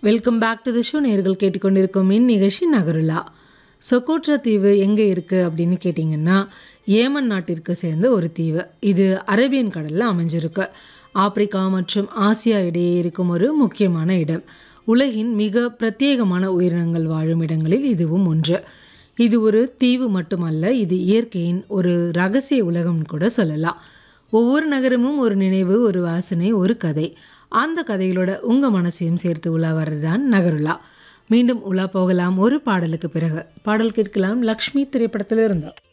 welcome back to the show நேர்கள் கேட்டுக்கொண்டிருக்கும் இந்நிகழ்ச்சி நகருலா சொக்கோட்ரா தீவு எங்கே இருக்குது அப்படின்னு கேட்டிங்கன்னா ஏமன் நாட்டிற்கு சேர்ந்த ஒரு தீவு இது அரேபியன் கடலில் அமைஞ்சிருக்கு ஆப்பிரிக்கா மற்றும் ஆசியா இடையே இருக்கும் ஒரு முக்கியமான இடம் உலகின் மிக பிரத்யேகமான உயிரினங்கள் வாழும் இடங்களில் இதுவும் ஒன்று இது ஒரு தீவு மட்டுமல்ல இது இயற்கையின் ஒரு ரகசிய உலகம்னு கூட சொல்லலாம் ஒவ்வொரு நகரமும் ஒரு நினைவு ஒரு வாசனை ஒரு கதை அந்த கதைகளோட உங்கள் மனசையும் சேர்த்து உலா வர்றது தான் நகருலா மீண்டும் உலா போகலாம் ஒரு பாடலுக்கு பிறகு பாடல் கேட்கலாம் லக்ஷ்மி திரைப்படத்தில் இருந்தா